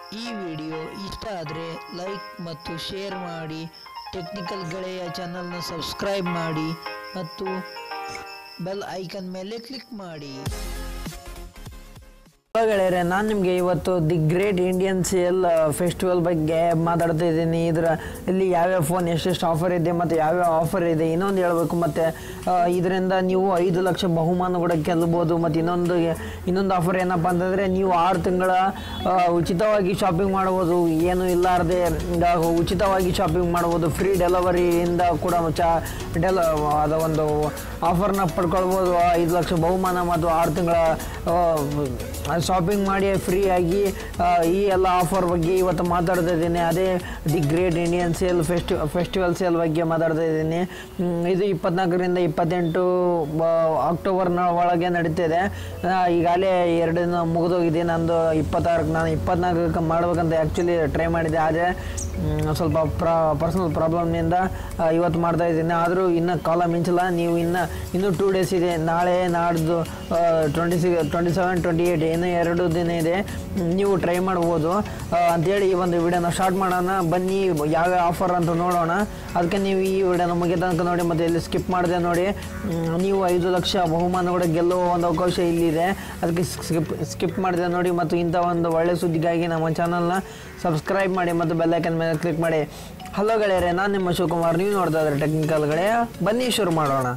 ಈ ವಿಡಿಯೋ ಇಷ್ಟ ಆದರೆ ಲೈಕ್ ಮತ್ತು ಶೇರ್ ಮಾಡಿ ಟೆಕ್ನಿಕಲ್ ಗೆಳೆಯ ಚಾನಲ್ನ ಸಬ್ಸ್ಕ್ರೈಬ್ ಮಾಡಿ ಮತ್ತು ಬೆಲ್ ಐಕನ್ ಮೇಲೆ ಕ್ಲಿಕ್ ಮಾಡಿ ಗೆಳೆಯರೆ ನಾನು ನಿಮಗೆ ಇವತ್ತು the great Indian sale festival ಬಗ್ಗೆ ಮಾತಾಡ್ತಾ ಇದ್ದೀನಿ ಇದರ ಇಲ್ಲಿ ಯಾವ್ಯಾವ ಫೋನ್ ಎಷ್ಟೆಷ್ಟು ಆಫರ್ ಇದೆ ಮತ್ತು ಯಾವ್ಯಾವ ಆಫರ್ ಇದೆ ಇನ್ನೊಂದು ಹೇಳ್ಬೇಕು ಮತ್ತು ಇದರಿಂದ ನೀವು ಐದು ಲಕ್ಷ ಬಹುಮಾನ ಕೂಡ ಗೆಲ್ಬೋದು ಮತ್ತು ಇನ್ನೊಂದು ಇನ್ನೊಂದು ಆಫರ್ ಏನಪ್ಪ ಅಂತಂದರೆ ನೀವು ಆರು ತಿಂಗಳ ಆ, ಉಚಿತವಾಗಿ ಶಾಪಿಂಗ್ ಮಾಡ್ಬೋದು ಏನು ಇಲ್ಲಾರದೆ ಉಚಿತವಾಗಿ ಶಾಪಿಂಗ್ ಮಾಡ್ಬೋದು ಫ್ರೀ ಡೆಲಿವರಿಯಿಂದ ಕೂಡ ಚಾ ಡೆಲ ಅದ ಒಂದು ಆಫರ್ನ ಪಡ್ಕೊಳ್ಬೋದು ಐದು ಲಕ್ಷ ಬಹುಮಾನ ಮತ್ತು ಆರು ತಿಂಗಳ ಶಾಪಿಂಗ್ ಮಾಡಿ ಫ್ರೀಯಾಗಿ ಈ ಎಲ್ಲ ಆಫರ್ ಬಗ್ಗೆ ಇವತ್ತು ಮಾತಾಡ್ತಾ ಇದ್ದೀನಿ ಅದೇ the great Indian sale festi festival sale ಬಗ್ಗೆ ಮಾತಾಡ್ತಾ ಇದ್ದೀನಿ ಹ್ಮ್, ಇದು ಇಪ್ಪತ್ನಾಲ್ಕರಿಂದ ಇಪ್ಪತ್ತೆಂಟು ಬ- ಅಕ್ಟೋಬರ್ನ ಒಳಗೆ ನಡೀತಿದೆ ಆ, ಈಗಾಗಲೇ ಎರಡು ದಿನ ಮುಗಿದೋಗಿದೆ ನಂದು ಇಪ್ಪತ್ತಾರಕ್ಕೆ ನಾನು ಇಪ್ಪತ್ನಾಲ್ಕಕ್ಕೆ ಮಾಡ್ಬೇಕಂತ ಆ್ಯಕ್ಚುಲಿ ಟ್ರೈ ಮಾಡಿದ್ದೆ ಆದರೆ ಮ್, ಸ್ವಲ್ಪ ಪ್ರ ಪರ್ಸನಲ್ ಪ್ರಾಬ್ಲಮ್ನಿಂದ ಇವತ್ತು ಮಾಡ್ತಾ ಇದ್ದೀನಿ ಆದರೂ ಇನ್ನೂ ಕಾಲ ಮಿಂಚಿಲ್ಲ ನೀವು ಇನ್ನು ಇನ್ನೂ ಟೂ ಡೇಸ್ ಇದೆ ನಾಳೆ ನಾಡ್ದು twenty six twenty seven twenty eight ಇನ್ನೂ ಎರಡು ದಿನ ಇದೆ ಮ್, ನೀವು ಟ್ರೈ ಮಾಡ್ಬೋದು ಆ, ಅಂತೇಳಿ ಈ ಒಂದು ವಿಡಿಯೋನ ಸ್ಟಾರ್ಟ್ ಮಾಡೋಣ ಬನ್ನಿ ಯಾವ ಆಫರ್ ಅಂತ ನೋಡೋಣ ಅದಕ್ಕೆ ನೀವು ಈ ವಿಡಿಯೋನ ಮುಗಿದ ತನಕ ನೋಡಿ ಮತ್ತು ಇಲ್ಲಿ ಸ್ಕಿಪ್ ಮಾಡಿದೆ ನೋಡಿ ಮ್, ನೀವು ಐದು ಲಕ್ಷ ಬಹುಮಾನ ಕೂಡ ಗೆಲ್ಲುವ ಒಂದು ಅವಕಾಶ ಇಲ್ಲಿದೆ ಅದಕ್ಕೆ ಸ್ಕಿಪ್ ಸ್ಕಿಪ್ ಮಾಡಿದೆ ನೋಡಿ ಮತ್ತು ಇಂಥ ಒಂದು ಒಳ್ಳೆ ಸುದ್ದಿಗಾಗಿ ನಮ್ಮ ಚಾನಲ್ನ ಸಬ್ಸ್ಕ್ರೈಬ್ ಮಾಡಿ ಮತ್ತು ಬೆಲ್ಲೈಕನ್ ಮೇಲೆ ಕ್ಲಿಕ್ ಮಾಡಿ ಹಲೋ ಗೆಳೆಯರೆ ನಾನು ನಿಮ್ಮ ಶಿವಕುಮಾರ್ ನೀವು ನೋಡ್ತಾ ಇದ್ದಾರೆ ಟೆಕ್ನಿಕಲ್ ಗೆಳೆಯ ಬನ್ನಿ ಶುರು ಮಾಡೋಣ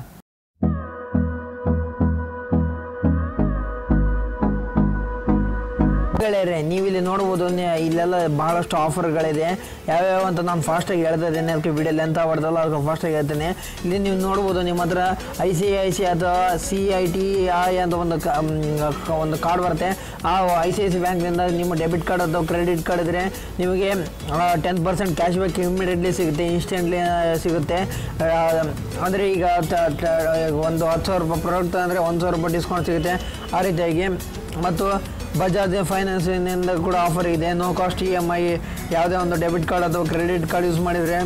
ಗೆಳೆಯರೆ ನೀವು ಇಲ್ಲಿ ನೋಡ್ಬೋದು ನೆ- ಇಲ್ಲೆಲ್ಲ ಬಹಳಷ್ಟು ಆಫರ್ಗಳಿದೆ ಯಾವ್ಯಾವ ಅಂತ ನಾನು ಫಾಸ್ಟಾಗಿ ಹೇಳ್ತಾ ಇದ್ದೇನೆ ಅದಕ್ಕೆ ವಿಡಿಯೋ ಲೆಂತ್ ಆಗ್ಬಾರ್ದಲ್ಲ ಅದಕ್ಕೆ ಫಾಸ್ಟಾಗಿ ಹೇಳ್ತೇನೆ ಇಲ್ಲಿ ನೀವು ನೋಡ್ಬೋದು ನಿಮ್ಮ ಹತ್ರ ಐ ಸಿ ಐ ಸಿ ಅಥವಾ ಸಿ ಐ ಟಿ ಐ ಅಂತ ಒಂದು ಕ- ಮ್, ಕ- ಒಂದು ಕಾರ್ಡ್ ಬರುತ್ತೆ ಆ ಐ ಸಿ ಐ ಸಿ ಬ್ಯಾಂಕ್ನಿಂದ ನಿಮ್ಮ ಡೆಬಿಟ್ ಕಾರ್ಡ್ ಅಥವಾ ಕ್ರೆಡಿಟ್ ಕಾರ್ಡ್ ಇದ್ದರೆ ನಿಮಗೆ ten percent cash back immediately ಸಿಗುತ್ತೆ ಇನ್ಸ್ಟೆಂಟ್ಲಿ ಸಿಗುತ್ತೆ ಅಂದರೆ ಈಗ ತ- ತ- ಒಂದು ಹತ್ತು ಸಾವಿರ ರೂಪಾಯಿ ಪ್ರಾಡಕ್ಟ್ ಅಂದರೆ ಒಂದು ಸಾವಿರ ರೂಪಾಯಿ ಡಿಸ್ಕೌಂಟ್ ಸಿಗುತ್ತೆ ಆ ರೀತಿಯಾಗಿ ಮತ್ತು ಬಜಾಜ್ ಫೈನಾನ್ಸಿನಿಂದ ಕೂಡ ಆಫರ್ ಇದೆ no cost E M I ಯಾವುದೇ ಒಂದು ಡೆಬಿಟ್ ಕಾರ್ಡ್ ಅಥವಾ ಕ್ರೆಡಿಟ್ ಕಾರ್ಡ್ ಯೂಸ್ ಮಾಡಿದರೆ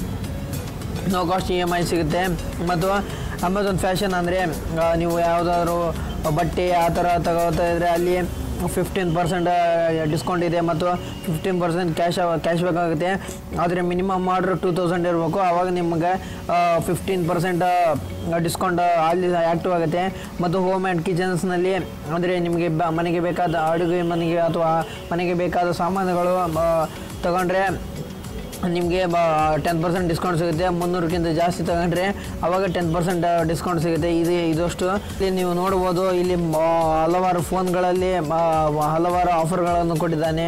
no cost E M I ಸಿಗುತ್ತೆ ಮತ್ತು ಅಮೆಝಾನ್ ಫ್ಯಾಷನ್ ಅಂದರೆ ನೀವು ಯಾವುದಾದ್ರು ಬಟ್ಟೆ ಆ ಥರ ತಗೋತಾ ಇದ್ದರೆ ಅಲ್ಲಿ ಫಿಫ್ಟೀನ್ ಪರ್ಸೆಂಟ್ ಡಿಸ್ಕೌಂಟ್ ಇದೆ ಮತ್ತು ಫಿಫ್ಟೀನ್ ಪರ್ಸೆಂಟ್ ಕ್ಯಾಶ್ ಕ್ಯಾಶ್ ಬೇಕಾಗುತ್ತೆ ಆದರೆ ಮಿನಿಮಮ್ ಆರ್ಡ್ರ್ ಟೂ ತೌಸಂಡ್ ಇರಬೇಕು ಆವಾಗ ನಿಮಗೆ ಫಿಫ್ಟೀನ್ ಪರ್ಸೆಂಟ್ ಡಿಸ್ಕೌಂಟ್ ಅಲ್ಲಿ ಆ್ಯಕ್ಟಿವ್ ಆಗುತ್ತೆ ಮತ್ತು ಹೋಮ್ ಆ್ಯಂಡ್ ಕಿಚನ್ಸ್ನಲ್ಲಿ ಅಂದರೆ ನಿಮಗೆ ಬ ಮನೆಗೆ ಬೇಕಾದ ಅಡುಗೆ ಮನೆಗೆ ಅಥವಾ ಮನೆಗೆ ಬೇಕಾದ ಸಾಮಾನುಗಳು ಆ, ತಗೊಂಡ್ರೆ ನಿಮಗೆ ಬ ಟೆನ್ ಪರ್ಸೆಂಟ್ ಡಿಸ್ಕೌಂಟ್ ಸಿಗುತ್ತೆ ಮುನ್ನೂರಕ್ಕಿಂತ ಜಾಸ್ತಿ ತಗೊಂಡ್ರೆ ಅವಾಗ ಟೆನ್ ಪರ್ಸೆಂಟ್ ಡಿಸ್ಕೌಂಟ್ ಸಿಗುತ್ತೆ ಇದು ಇದಷ್ಟು ಇಲ್ಲಿ ನೀವು ನೋಡ್ಬೋದು ಇಲ್ಲಿ ಮ- ಹಲವಾರು ಫೋನ್ಗಳಲ್ಲಿ ಮ- ಹಲವಾರು ಆಫರ್ಗಳನ್ನು ಕೊಟ್ಟಿದ್ದಾನೆ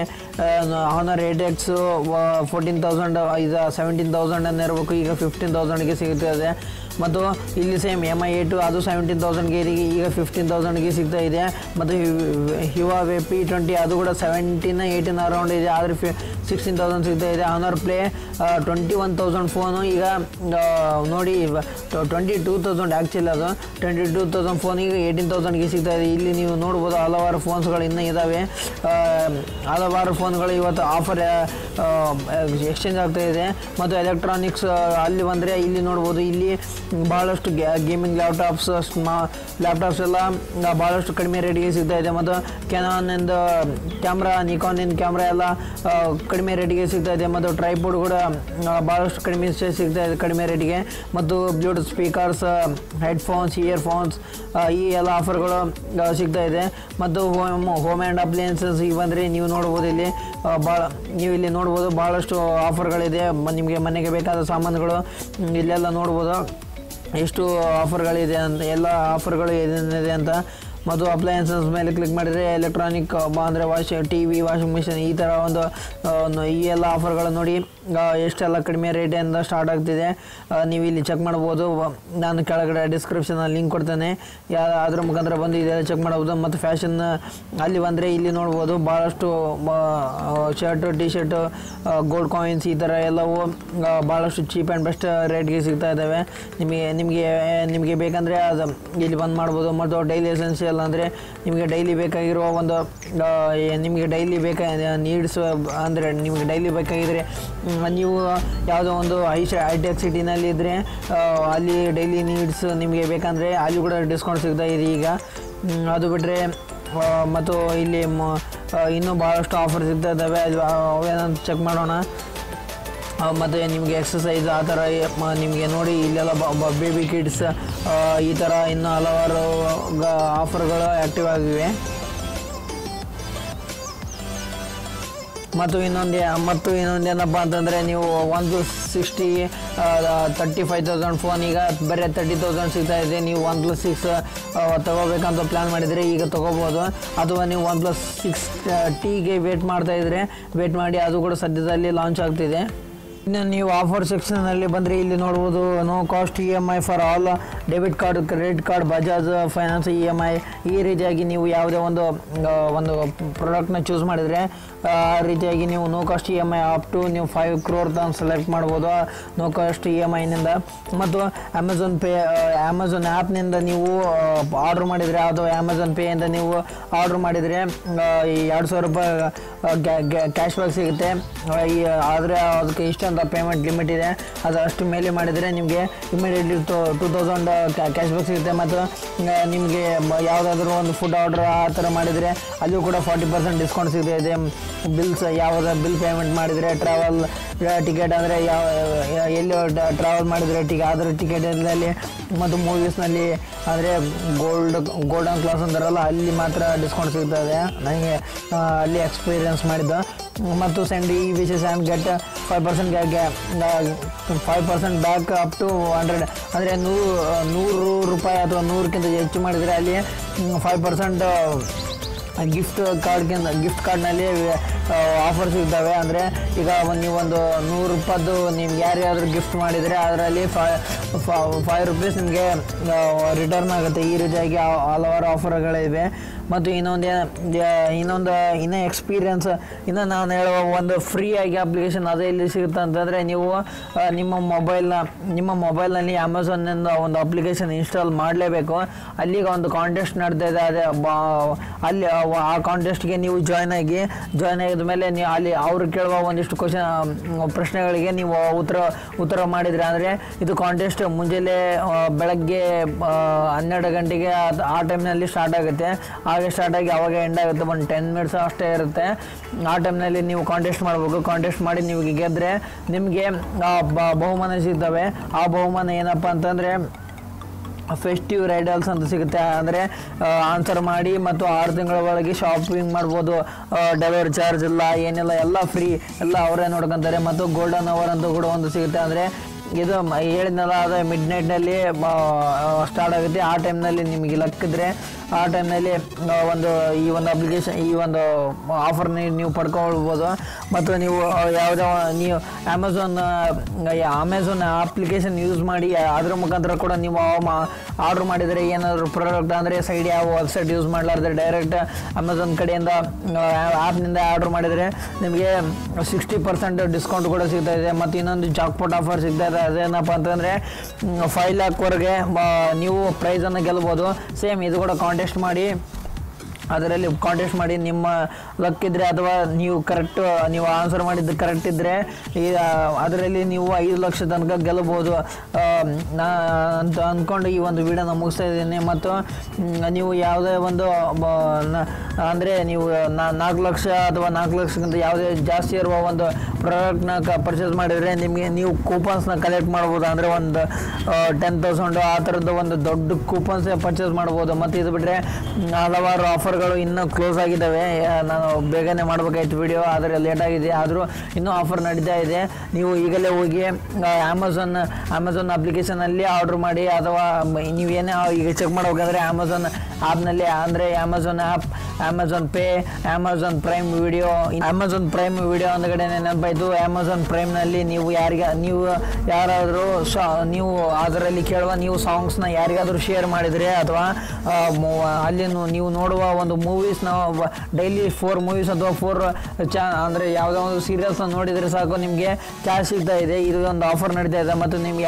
Honor eight X fourteen thousand ಇದು ಸೆವೆಂಟೀನ್ ತೌಸಂಡ್ ಅನ್ನು ಇರಬೇಕು ಈಗ ಫಿಫ್ಟೀನ್ ತೌಸಂಡ್ಗೆ ಸಿಗುತ್ತದೆ ಮತ್ತು ಇಲ್ಲಿ ಸೇಮ್ ಎಮ್ ಐ ಏಟು ಅದು ಸೆವೆಂಟೀನ್ ತೌಸಂಡ್ಗೆ ಈಗ ಫಿಫ್ಟೀನ್ ತೌಸಂಡ್ಗೆ ಸಿಗ್ತಾ ಇದೆ ಮತ್ತು ಹಿವಾವೆ ಪಿ ಟ್ವೆಂಟಿ ಅದು ಕೂಡ ಸೆವೆಂಟೀನ್ ಏಯ್ಟೀನ್ ಅರೌಂಡ್ ಇದೆ ಆದರೆ ಫಿ ಸಿಕ್ಸ್ಟೀನ್ ತೌಸಂಡ್ ಸಿಗ್ತಾ ಇದೆ Honor play twenty one thousand phone ಈಗ ಆ, ನೋಡಿ ಟ್ವೆಂಟಿ ಟೂ ತೌಸಂಡ್ ಆ್ಯಕ್ಚುಲಿ ಅದು ಟ್ವೆಂಟಿ ಟೂ ತೌಸಂಡ್ ಫೋನ್ ಈಗ ಏಯ್ಟೀನ್ ತೌಸಂಡ್ಗೆ ಸಿಗ್ತಾ ಇದೆ ಇಲ್ಲಿ ನೀವು ನೋಡ್ಬೋದು ಹಲವಾರು ಫೋನ್ಸ್ಗಳು ಇನ್ನೂ ಇದ್ದಾವೆ ಆ, ಹಲವಾರು ಫೋನ್ಗಳು ಇವತ್ತು ಆಫರ್ ಎಕ್ಸ್ಚೇಂಜ್ ಆಗ್ತಾ ಇದೆ ಮತ್ತು ಎಲೆಕ್ಟ್ರಾನಿಕ್ಸ್ ಅಲ್ಲಿ ಬಂದರೆ ಇಲ್ಲಿ ನೋಡ್ಬೋದು ಇಲ್ಲಿ ಭಾಳಷ್ಟು ಗೇಮಿಂಗ್ ಲ್ಯಾಪ್ಟಾಪ್ಸ್ ಸ್ಮಾ ಲ್ಯಾಪ್ಟಾಪ್ಸ್ ಎಲ್ಲ ಆ, ಭಾಳಷ್ಟು ಕಡಿಮೆ ರೇಟಿಗೆ ಸಿಗ್ತಾ ಇದೆ ಮತ್ತು ಕೆನಾನಿಂದ ಕ್ಯಾಮ್ರಾ ನಿಕಾನಿನ ಕ್ಯಾಮ್ರಾ ಎಲ್ಲ ಆ, ಕಡಿಮೆ ರೇಟಿಗೆ ಸಿಗ್ತಾ ಇದೆ ಮತ್ತು ಟ್ರೈಪೋಡ್ ಕೂಡ ಆ, ಭಾಳಷ್ಟು ಕಡಿಮೆ ಸ- ಸಿಗ್ತಾ ಇದೆ ಕಡಿಮೆ ರೇಟಿಗೆ ಮತ್ತು ಬ್ಲೂಟೂತ್ ಸ್ಪೀಕರ್ಸ್ ಹೆಡ್ಫೋನ್ಸ್ ಇಯರ್ಫೋನ್ಸ್ ಈ ಎಲ್ಲ ಆಫರ್ಗಳು ಆ, ಸಿಗ್ತಾ ಇದೆ ಮತ್ತು ಹೋಮ್ ಹೋಮ್ ಆ್ಯಂಡ್ ಅಪ್ಲಯನ್ಸಸ್ ಈಗ ಬಂದರೆ ನೀವು ನೋಡ್ಬೋದು ಇಲ್ಲಿ ಭಾಳ ನೀವು ಇಲ್ಲಿ ನೋಡ್ಬೋದು ಭಾಳಷ್ಟು ಆಫರ್ಗಳಿದೆ ಮ- ನಿಮಗೆ ಮನೆಗೆ ಬೇಕಾದ ಸಾಮಾನುಗಳು ಹ್ಮ್, ಇಲ್ಲೆಲ್ಲ ನೋಡ್ಬೋದು ಎಷ್ಟು ಆಫರ್ಗಳಿದೆ ಅಂತ ಎಲ್ಲ ಆಫರ್ಗಳು ಏನೇನಿದೆ ಅಂತ ಮತ್ತು ಅಪ್ಲಯನ್ಸಸ್ ಮೇಲೆ ಕ್ಲಿಕ್ ಮಾಡಿದರೆ ಎಲೆಕ್ಟ್ರಾನಿಕ್ ಅಂದರೆ wash T V washing machine ಈ ಥರ ಒಂದು ಆ, ಒಂದು ಈ ಎಲ್ಲ ಆಫರ್ಗಳು ನೋಡಿ ಆ, ಎಷ್ಟೆಲ್ಲ ಕಡಿಮೆ ರೇಟಿಂದ ಸ್ಟಾರ್ಟ್ ಆಗ್ತಿದೆ ಆ, ನೀವು ಇಲ್ಲಿ ಚೆಕ್ ಮಾಡ್ಬೋದು ವ- ನಾನು ಕೆಳಗಡೆ ಡಿಸ್ಕ್ರಿಪ್ಷನಲ್ಲಿ ಲಿಂಕ್ ಕೊಡ್ತೇನೆ ಯಾ ಅದ್ರ ಮುಖಾಂತರ ಬಂದು ಇದೆಲ್ಲ ಚೆಕ್ ಮಾಡ್ಬೋದು ಮತ್ತು ಫ್ಯಾಷನ್ ಅಲ್ಲಿ ಬಂದರೆ ಇಲ್ಲಿ ನೋಡ್ಬೋದು ಭಾಳಷ್ಟು shirt T shirt gold coins ಈ ಥರ ಎಲ್ಲವೂ ಆ, ಭಾಳಷ್ಟು ಚೀಪ್ ಆ್ಯಂಡ್ ಬೆಸ್ಟ್ ರೇಟ್ಗೆ ಸಿಗ್ತಾ ಇದ್ದಾವೆ ನಿಮಗೆ ನಿಮಗೆ ನಿಮಗೆ ಬೇಕಂದರೆ ಅದು ಇಲ್ಲಿ ಬಂದು ಮಾಡ್ಬೋದು ಮತ್ತು ಡೈಲಿ ಎಸೆನ್ಷಿಯಲ್ ಅಂದರೆ ನಿಮಗೆ ಡೈಲಿ ಬೇಕಾಗಿರುವ ಒಂದು ಆ, ಏ- ನಿಮಗೆ ಡೈಲಿ ಬೇಕಾ ನೀಡ್ಸ್ ಅಂದರೆ ನಿಮಗೆ ಡೈಲಿ ಬೇಕಾಗಿದ್ರೆ ಮ್, ನೀವು ಯಾವುದೋ ಒಂದು ಐ ಹೈಟೆಕ್ ಸಿಟಿನಲ್ಲಿ ಇದ್ದರೆ ಅಲ್ಲಿ ಡೈಲಿ ನೀಡ್ಸ್ ನಿಮಗೆ ಬೇಕಂದರೆ ಅಲ್ಲಿ ಕೂಡ ಡಿಸ್ಕೌಂಟ್ ಸಿಗ್ತಾ ಇದೆ ಈಗ ಮ್, ಅದು ಬಿಟ್ಟರೆ ಮತ್ತು ಇಲ್ಲಿ ಮ- ಇನ್ನೂ ಭಾಳಷ್ಟು ಆಫರ್ ಸಿಗ್ತಾ ಇದ್ದಾವೆ ಅದು ಅವೇನಂತ ಚೆಕ್ ಮಾಡೋಣ ಆ, ಮತ್ತು ನಿಮಗೆ ಎಕ್ಸಸೈಸ್ ಆ ಥರ ಏ- ಮ- ನಿಮಗೆ ನೋಡಿ ಇಲ್ಲೆಲ್ಲ ಬೇಬಿ ಕಿಡ್ಸ್ ಈ ಥರ ಇನ್ನೂ ಹಲವಾರು ಆಫರ್ಗಳು ಆ್ಯಕ್ಟಿವ್ ಆಗಿವೆ ಮತ್ತು ಇನ್ನೊಂದು ಮತ್ತು ಇನ್ನೊಂದು ಏನಪ್ಪ ಅಂತಂದರೆ ನೀವು ಒಂದು sixty thirty five thousand phone ಈಗ ಬರೀ ತರ್ಟಿ ತೌಸಂಡ್ ಸಿಗ್ತಾ ಇದೆ ನೀವು ಒನ್ ಪ್ಲಸ್ ಸಿಕ್ಸ್ ತೊಗೋಬೇಕಂತ ಪ್ಲ್ಯಾನ್ ಮಾಡಿದರೆ ಈಗ ತೊಗೋಬೋದು ಅಥವಾ ನೀವು ಒನ್ ಪ್ಲಸ್ ಸಿಕ್ಸ್ ಟೀಗೆ ವೇಟ್ ಮಾಡ್ತಾ ಇದ್ರೆ ವೇಟ್ ಮಾಡಿ ಅದು ಕೂಡ ಸದ್ಯದಲ್ಲಿ ಲಾಂಚ್ ಆಗ್ತಿದೆ ಇನ್ನು ನೀವು ಆಫರ್ ಸೆಕ್ಷನಲ್ಲಿ ಬಂದರೆ ಇಲ್ಲಿ ನೋಡ್ಬೋದು no cost E M I for all debit card credit card Bajaj finance E M I ಈ ರೀತಿಯಾಗಿ ನೀವು ಯಾವುದೇ ಒಂದು ಆ, ಒಂದು ಪ್ರಾಡಕ್ಟ್ನ ಚೂಸ್ ಮಾಡಿದರೆ ಆ ರೀತಿಯಾಗಿ ನೀವು no cost E M I up to ನೀವು ಫೈವ್ ಕ್ರೋರ್ ತನಕ ಸೆಲೆಕ್ಟ್ ಮಾಡ್ಬೋದು ನೋ ಕಾಸ್ಟ್ ಇ ಎಮ್ ಐನಿಂದ ಮತ್ತು ಅಮೆಝಾನ್ ಪೇ ಅಮೆಝಾನ್ ಆ್ಯಪ್ನಿಂದ ನೀವು ಆರ್ಡ್ರ್ ಮಾಡಿದರೆ ಅಥವಾ ಅಮೆಝಾನ್ ಪೇಯಿಂದ ನೀವು ಆರ್ಡ್ರ್ ಮಾಡಿದರೆ ಎರಡು ಸಾವಿರ ರೂಪಾಯಿ ಕ್ಯಾಶ್ ಬ್ಯಾಕ್ ಸಿಗುತ್ತೆ ಆ, ಈ ಆದರೆ ಅದಕ್ಕೆ ಇಷ್ಟಂತ ಪೇಮೆಂಟ್ ಲಿಮಿಟ್ ಇದೆ ಅದು ಅಷ್ಟು ಮೇಲೆ ಮಾಡಿದರೆ ನಿಮಗೆ immediately to two thousand cash back ಸಿಗುತ್ತೆ ಮತ್ತು ಆ, ನಿಮಗೆ ಯಾವುದಾದ್ರೂ ಒಂದು ಫುಡ್ ಆರ್ಡ್ರ್ ಆ ಥರ ಮಾಡಿದರೆ ಅಲ್ಲೂ ಕೂಡ ಫಾರ್ಟಿ ಪರ್ಸೆಂಟ್ ಡಿಸ್ಕೌಂಟ್ ಸಿಗ್ತಾ ಇದೆ ಬಿಲ್ಸ್ ಯಾವುದೇ ಬಿಲ್ ಪೇಮೆಂಟ್ ಮಾಡಿದರೆ ಟ್ರಾವೆಲ್ ಟಿಕೆಟ್ ಅಂದರೆ ಯಾವ ಯಾ- ಎಲ್ಲಿ ಟ್ರಾವೆಲ್ ಮಾಡಿದರೆ ಟಿಕೆ ಅದರ ಟಿಕೆಟಲ್ಲಿ ಮತ್ತು ಮೂವೀಸ್ನಲ್ಲಿ ಅಂದರೆ ಗೋಲ್ಡ್ ಗೋಲ್ಡನ್ ಕ್ಲಾಸ್ ಅಂತಾರಲ್ಲ ಅಲ್ಲಿ ಮಾತ್ರ ಡಿಸ್ಕೌಂಟ್ ಸಿಗ್ತದೆ ನನಗೆ ಆ, ಅಲ್ಲಿ ಎಕ್ಸ್ಪೀರಿಯನ್ಸ್ ಮಾಡಿದ್ದು ಮತ್ತು ಸೆಂಡ್ ಈ ವಿಶೇಷ and get five percent five percent back up to hundred ಅಂದರೆ ನೂರು ನೂರು ರೂಪಾಯಿ ಅಥವಾ ನೂರಕ್ಕಿಂತ ಹೆಚ್ಚು ಮಾಡಿದರೆ ಅಲ್ಲಿ ಫೈವ್ ಪರ್ಸೆಂಟ್ ಗಿಫ್ಟ್ ಕಾರ್ಡ್ಗಿಂತ ಗಿಫ್ಟ್ ಕಾರ್ಡ್ನಲ್ಲಿ ಆಫರ್ ಸಿಗ್ತವೆ ಅಂದರೆ ಈಗ ಒಂದು ನೀವೊಂದು ನೂರು ರೂಪಾಯ್ದು ನಿಮ್ಗೆ ಯಾರ್ಯಾದ್ರು ಗಿಫ್ಟ್ ಮಾಡಿದರೆ ಅದರಲ್ಲಿ ಫೈವ್ ರುಪೀಸ್ ನಿಮಗೆ ರಿಟರ್ನ್ ಆಗುತ್ತೆ ಈ ರೀತಿಯಾಗಿ ಹಲ- ಹಲವಾರು ಆಫರ್ಗಳಿವೆ ಮತ್ತು ಇನ್ನೊಂದು ಏನ್- ಯ- ಇನ್ನೊಂದು ಇನ್ನೂ ಎಕ್ಸ್ಪೀರಿಯನ್ಸ್ ಇನ್ನು ನಾನು ಹೇಳುವ ಒಂದು ಫ್ರೀ ಆಗಿ ಅಪ್ಲಿಕೇಶನ್ ಅದೇ ಇಲ್ಲಿ ಸಿಗುತ್ತೆ ಅಂತಂದರೆ ನೀವು ಆ, ನಿಮ್ಮ ಮೊಬೈಲ್ನ ನಿಮ್ಮ ಮೊಬೈಲ್ನಲ್ಲಿ ಅಮೆಝಾನ್ನಿಂದ ಒಂದು ಅಪ್ಲಿಕೇಶನ್ ಇನ್ಸ್ಟಾಲ್ ಮಾಡಲೇಬೇಕು ಅಲ್ಲಿಗೆ ಒಂದು ಕಾಂಟೆಸ್ಟ್ ನಡ್ತಾ ಇದೆ ಅದೇ ಬಾ- ಅಲ್ಲಿ ಆ- ಆ ಕಾಂಟೆಸ್ಟ್ಗೆ ನೀವು ಜಾಯ್ನ್ ಆಗಿ ಜಾಯ್ನ್ ಆಗಿದ ಮೇಲೆ ನೀವು ಅಲ್ಲಿ ಅವರು ಕೇಳುವ ಒಂದಿಷ್ಟು ಕ್ವಶನ್ ಪ್ರಶ್ನೆಗಳಿಗೆ ನೀವು ಉತ್ತರ ಉತ್ತರ ಮಾಡಿದರೆ ಅಂದರೆ ಇದು ಕಾಂಟೆಸ್ಟ್ ಮುಂಜಾನೆ ಆ, ಬೆಳಗ್ಗೆ ಆ, ಹನ್ನೆರಡು ಗಂಟೆಗೆ ಅದ್- ಆ ಟೈಮ್ನಲ್ಲಿ ಸ್ಟಾರ್ಟ್ ಆಗುತ್ತೆ ಹಾಗೆ ಸ್ಟಾರ್ಟ್ ಆಗಿ ಅವಾಗ ಎಂಡ್ ಆಗುತ್ತೆ ಒಂದು ಟೆನ್ ಮಿನಿಟ್ಸ್ ಅಷ್ಟೇ ಇರುತ್ತೆ ಆ ಟೈಮ್ನಲ್ಲಿ ನೀವು ಕಾಂಟೆಸ್ಟ್ ಮಾಡಬೇಕು ಕಾಂಟೆಸ್ಟ್ ಮಾಡಿ ನೀವು ಗೆದ್ದರೆ ನಿಮಗೆ ಬಹುಮಾನ ಸಿಗ್ತವೆ ಆ ಬಹುಮಾನ ಏನಪ್ಪ ಅಂತಂದರೆ ಫೆಸ್ಟಿವ್ ರೈಡಲ್ಸ್ ಅಂತ ಸಿಗುತ್ತೆ ಅಂದರೆ ಆನ್ಸರ್ ಮಾಡಿ ಮತ್ತು ಆರು ತಿಂಗಳ ಒಳಗೆ ಶಾಪಿಂಗ್ ಮಾಡ್ಬೋದು ಡೆಲಿವರಿ ಚಾರ್ಜ್ ಇಲ್ಲ ಏನಿಲ್ಲ ಎಲ್ಲ ಫ್ರೀ ಎಲ್ಲ ಅವರೇ ನೋಡ್ಕೊತಾರೆ ಮತ್ತು ಗೋಲ್ಡನ್ ಅವರ್ ಅಂತ ಕೂಡ ಒಂದು ಸಿಗುತ್ತೆ ಅಂದರೆ ಇದು ಮ- ಹೇಳಿದ್ನಲ್ಲ ಅದು ಮಿಡ್ ನೈಟ್ನಲ್ಲಿ ಸ್ಟಾರ್ಟ್ ಆಗುತ್ತೆ ಆ ಟೈಮ್ನಲ್ಲಿ ನಿಮಗೆ ಲಕ್ಕಿದ್ರೆ ಆ ಟೈಮ್ನಲ್ಲಿ ಒಂದು ಈ ಒಂದು ಅಪ್ಲಿಕೇಶನ್ ಈ ಒಂದು ಆಫರ್ನ ನೀವು ಪಡ್ಕೊಳ್ಬೋದು ಮತ್ತು ನೀವು ಆ, ಯಾವುದೇ ಒ- ನೀವು ಅಮೆಝಾನ್ ಅಮೆಝಾನ್ ಅಪ್ಲಿಕೇಶನ್ ಯೂಸ್ ಮಾಡಿ ಅದ್ರ ಮುಖಾಂತರ ಕೂಡ ನೀವು ಆರ್ಡ್ರ್ ಮಾಡಿದರೆ ಏನಾದರೂ ಪ್ರಾಡಕ್ಟ್ ಅಂದರೆ ಸೈಡ್ ಯಾವ ವೆಬ್ಸೈಟ್ ಯೂಸ್ ಮಾಡಲಾರ್ದೆ ಡೈರೆಕ್ಟ್ ಅಮೆಝಾನ್ ಕಡೆಯಿಂದ ಆ್ಯಪ್ನಿಂದ ಆರ್ಡ್ರ್ ಮಾಡಿದರೆ ನಿಮಗೆ ಸಿಕ್ಸ್ಟಿ ಪರ್ಸೆಂಟ್ ಡಿಸ್ಕೌಂಟ್ ಕೂಡ ಸಿಗ್ತಾ ಇದೆ ಮತ್ತು ಇನ್ನೊಂದು ಜಾಕ್ಪಾಟ್ ಆಫರ್ ಸಿಗ್ತಾ ಇದೆ ಅದೇನಪ್ಪ ಅಂತಂದರೆ ಫೈವ್ ಲ್ಯಾಕ್ವರೆಗೆ ನೀವು ಪ್ರೈಸನ್ನು ಗೆಲ್ಬೋದು ಸೇಮ್ ಇದು ಕೂಡ ಕಾಂಟೆಸ್ಟ್ ಮಾಡಿ ಅದರಲ್ಲಿ ಕಾಂಟೆಸ್ಟ್ ಮಾಡಿ ನಿಮ್ಮ ಲಕ್ ಇದ್ದರೆ ಅಥವಾ ನೀವು ಕರೆಕ್ಟ್ ನೀವು ಆನ್ಸರ್ ಮಾಡಿದ್ದು ಕರೆಕ್ಟ್ ಇದ್ದರೆ ಈ ಅದರಲ್ಲಿ ನೀವು ಐದು ಲಕ್ಷ ತನಕ ಗೆಲ್ಲಬಹುದು ಆ, ನಾ ಅಂತ ಅಂದ್ಕೊಂಡು ಈ ಒಂದು ವಿಡಿಯೋನ ಮುಗಿಸ್ತಾ ಇದ್ದೀನಿ ಮತ್ತು ಮ್, ನೀವು ಯಾವುದೇ ಒಂದು ಅಂದರೆ ನೀವು ನಾ- ನಾಲ್ಕು ಲಕ್ಷ ಅಥವಾ ನಾಲ್ಕು ಲಕ್ಷಕ್ಕಿಂತ ಯಾವುದೇ ಜಾಸ್ತಿ ಇರುವ ಒಂದು ಪ್ರಾಡಕ್ಟ್ನ ಕ ಪರ್ಚೇಸ್ ಮಾಡಿದರೆ ನಿಮಗೆ ನೀವು ಕೂಪನ್ಸ್ನ ಕಲೆಕ್ಟ್ ಮಾಡ್ಬೋದು ಅಂದರೆ ಒಂದು ಟೆನ್ ತೌಸಂಡು ಆ ಥರದ್ದು ಒಂದು ದೊಡ್ಡ ಕೂಪನ್ಸ್ ಪರ್ಚೇಸ್ ಮಾಡ್ಬೋದು ಮತ್ತು ಇದು ಬಿಟ್ಟರೆ ಹಲವಾರು ಆಫರ್ಗಳು ಇನ್ನೂ ಕ್ಲೋಸ್ ಆಗಿದ್ದಾವೆ ಆ, ನಾನು ಬೇಗನೆ ಮಾಡಬೇಕಾಯ್ತು ವಿಡಿಯೋ ಆದರೆ ಲೇಟ್ ಆಗಿದೆ ಆದರೂ ಇನ್ನೂ ಆಫರ್ ನಡೀತಾ ಇದೆ ನೀವು ಈಗಲೇ ಹೋಗಿ ಅಮೆಝಾನ್ ಅಮೆಝಾನ್ ಅಪ್ಲಿಕೇಶನಲ್ಲಿ ಆರ್ಡ್ರ್ ಮಾಡಿ ಅಥವಾ ಮ- ನೀವೇನೇ ಈಗ ಚೆಕ್ ಮಾಡ್ಬೇಕಂದ್ರೆ ಅಮೆಝಾನ್ ಆ್ಯಪ್ನಲ್ಲಿ ಅಂದರೆ Amazon app Amazon pay Amazon prime video Amazon prime video ಅಂದ್ಗಡೆ ನೆನಪಾಯಿತು ಅಮೆಝಾನ್ ಪ್ರೈಮ್ನಲ್ಲಿ ನೀವು ಯಾರಿಗ ನೀವು ಯಾರಾದರೂ ಶಾ ನೀವು ಅದರಲ್ಲಿ ಕೇಳುವ ನೀವು ಸಾಂಗ್ಸ್ನ ಯಾರಿಗಾದರೂ ಶೇರ್ ಮಾಡಿದರೆ ಅಥವಾ ಆ, ಮು- ಅಲ್ಲಿ ನು- ನೀವು ನೋಡುವ ಒಂದು ಮೂವೀಸ್ನ ಡೈಲಿ ಫೋರ್ ಮೂವೀಸ್ ಅಥವಾ ಫೋರ್ ಚಾ ಅಂದರೆ ಯಾವುದೋ ಒಂದು ಸೀರಿಯಲ್ಸ್ನ ನೋಡಿದರೆ ಸಾಕು ನಿಮಗೆ ಕ್ಯಾಶ್ ಸಿಗ್ತಾ ಇದೆ ಇದು ಒಂದು ಆಫರ್ ನಡೀತಾ ಇದೆ ಮತ್ತು ನಿಮ್ಗೆ ಯಾರಾದರೂ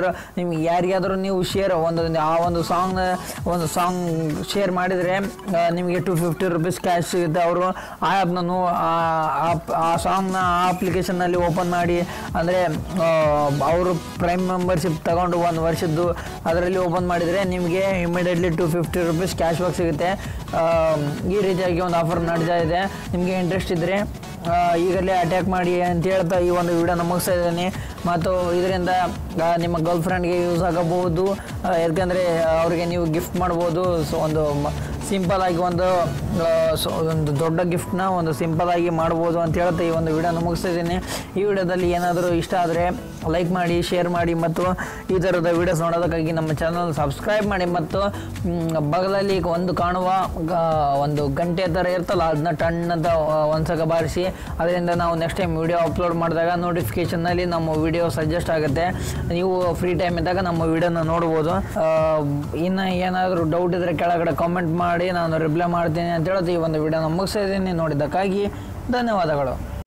ಏನಾದರೂ ನಿಮ್ಗೆ ಯಾರಿಗಾದರೂ ನೀವು ಶೇರ್ ಒಂದು ಆ ಒಂದು ಸಾಂಗ್ ಒಂದು ಸಾಂಗ್ ಶೇರ್ ಮಾಡಿದರೆ ನಿಮಗೆ ಟು ಫಿಫ್ಟಿ ರುಪೀಸ್ ಕ್ಯಾಶ್ ಸಿಗುತ್ತೆ ಅವರು ಆ ಆ್ಯಪ್ನ ನೋ ಆ ಸಾಂಗ್ನ ಆ ಅಪ್ಲಿಕೇಶನ್ನಲ್ಲಿ ಓಪನ್ ಮಾಡಿ ಅಂದರೆ ಅವರು ಪ್ರೈಮ್ ಮೆಂಬರ್ಶಿಪ್ ತಗೊಂಡು ಒಂದು ವರ್ಷದ್ದು ಅದರಲ್ಲಿ ಓಪನ್ ಮಾಡಿದರೆ ನಿಮಗೆ immediately to fifty rupees cash back ಸಿಗುತ್ತೆ ಆ, ಈ ರೀತಿಯಾಗಿ ಒಂದು ಆಫರ್ ನಡೀತಾ ಇದೆ ನಿಮಗೆ ಇಂಟ್ರೆಸ್ಟ್ ಇದ್ದರೆ ಆ, ಈಗಲೇ ಅಟ್ಯಾಕ್ ಮಾಡಿ ಅಂತ ಹೇಳ್ತಾ ಈ ಒಂದು ವಿಡಿಯೋನ ಮುಗಿಸ್ತಾ ಇದ್ದೀನಿ ಮತ್ತು ಇದರಿಂದ ಆ, ನಿಮ್ಮ ಗರ್ಲ್ ಫ್ರೆಂಡ್ಗೆ ಯೂಸ್ ಆಗಬಹುದು ಆ, ಯಾಕಂದರೆ ಅವರಿಗೆ ನೀವು ಗಿಫ್ಟ್ ಮಾಡ್ಬೋದು ಸೊ ಒಂದು ಸಿಂಪಲ್ ಆಗಿ ಒಂದು ಆ, ಸೊ ಒಂದು ದೊಡ್ಡ ಗಿಫ್ಟ್ನ ಒಂದು ಸಿಂಪಲ್ ಆಗಿ ಮಾಡ್ಬೋದು ಅಂತ ಹೇಳ್ತಾ ಈ ಒಂದು ವಿಡಿಯೋನ ಮುಗಿಸ್ತಾ ಇದ್ದೀನಿ ಈ ವಿಡಿಯೋದಲ್ಲಿ ಏನಾದರೂ ಇಷ್ಟ ಆದರೆ ಲೈಕ್ ಮಾಡಿ ಶೇರ್ ಮಾಡಿ ಮತ್ತು ಈ ಥರದ ವಿಡಿಯೋಸ್ ನೋಡೋದಕ್ಕಾಗಿ ನಮ್ಮ ಚಾನಲ್ ಸಬ್ಸ್ಕ್ರೈಬ್ ಮಾಡಿ ಮತ್ತು ಮ್, ಬಗಲಲ್ಲಿ ಒಂದು ಕಾಣುವ ಗ- ಒಂದು ಗಂಟೆ ಥರ ಇರ್ತಲ್ಲ ಅದನ್ನ ಟಣ್ ಅಂತ ಒಂದ್ಸಲ ಬಾರಿಸಿ ಅದರಿಂದ ನಾವು ನೆಕ್ಸ್ಟ್ ಟೈಮ್ ವಿಡಿಯೋ ಅಪ್ಲೋಡ್ ಮಾಡಿದಾಗ ನೋಟಿಫಿಕೇಷನ್ನಲ್ಲಿ ನಮ್ಮ ವಿಡಿಯೋ ಸಜೆಸ್ಟ್ ಆಗುತ್ತೆ ನೀವು ಫ್ರೀ ಟೈಮ್ ಇದ್ದಾಗ ನಮ್ಮ ವಿಡಿಯೋನ ನೋಡ್ಬೋದು ಆ, ಇನ್ನು ಏನಾದರೂ ಡೌಟ್ ಇದ್ದರೆ ಕೆಳಗಡೆ ಕಾಮೆಂಟ್ ಮಾಡಿ ನಾನು ರಿಪ್ಲೈ ಮಾಡ್ತೀನಿ ಅಂತ ಹೇಳೋದು ಈ ಒಂದು ವಿಡಿಯೋನ ಮುಗಿಸ್ತಾ ಇದ್ದೀನಿ ನೋಡಿದ್ದಕ್ಕಾಗಿ ಧನ್ಯವಾದಗಳು